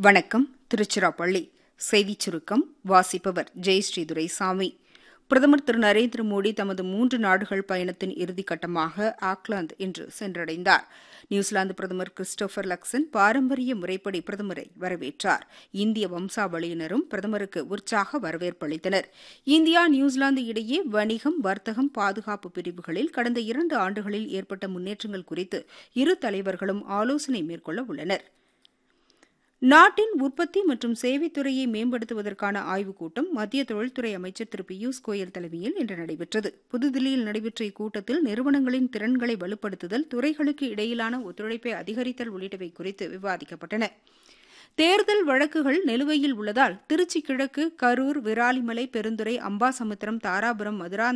வணக்கம் திருச்சிராப்பள்ளி செய்திச் சுருக்கம் வாசிப்பவர் ஜெயஸ்ரீ துரைசாமி பிரதமர் திரு நரேந்திர மோடி தமது மூன்று நாடுகள் பயணத்தின் இறுதிக்கட்டமாக ஆக்லாந்து இன்று சென்றடைந்தார் நியூசிலாந்து பிரதமர் கிறிஸ்டோபர் லக்சன் பாரம்பரிய முறைப்படி பிரதமரை வரவேற்றார் இந்திய வம்சாவளியினரும் பிரதமருக்கு உற்சாக வரவேற்பு அளித்தனர் இந்தியா நியூசிலாந்து இடையே வணிகம் வர்த்தகம் பாதுகாப்பு பிரிவுகளில் கடந்த இரண்டு ஆண்டுகளில் ஏற்பட்ட முன்னேற்றங்கள் குறித்து இரு தலைவர்களும் ஆலோசனை மேற்கொள்ள உள்ளனா் நாட்டின் உற்பத்தி மற்றும் சேவைத்துறையை மேம்படுத்துவதற்கான ஆய்வுக் கூட்டம் மத்திய தொழில்துறை அமைச்சர் திரு பியூஷ் கோயல் தலைமையில் இன்று நடைபெற்றது புதுதில்லியில் நடைபெற்ற இக்கூட்டத்தில் நிறுவனங்களின் திறன்களை வலுப்படுத்துதல் துறைகளுக்கு இடையிலான ஒத்துழைப்பை அதிகரித்தல் உள்ளிட்டவை குறித்து விவாதிக்கப்பட்டன தேர்தல் வழக்குகள் நிலுவையில் உள்ளதால் திருச்சி கிழக்கு கரூர் விராலிமலை பெருந்துறை அம்பாசமுத்திரம் தாராபுரம் மதுரா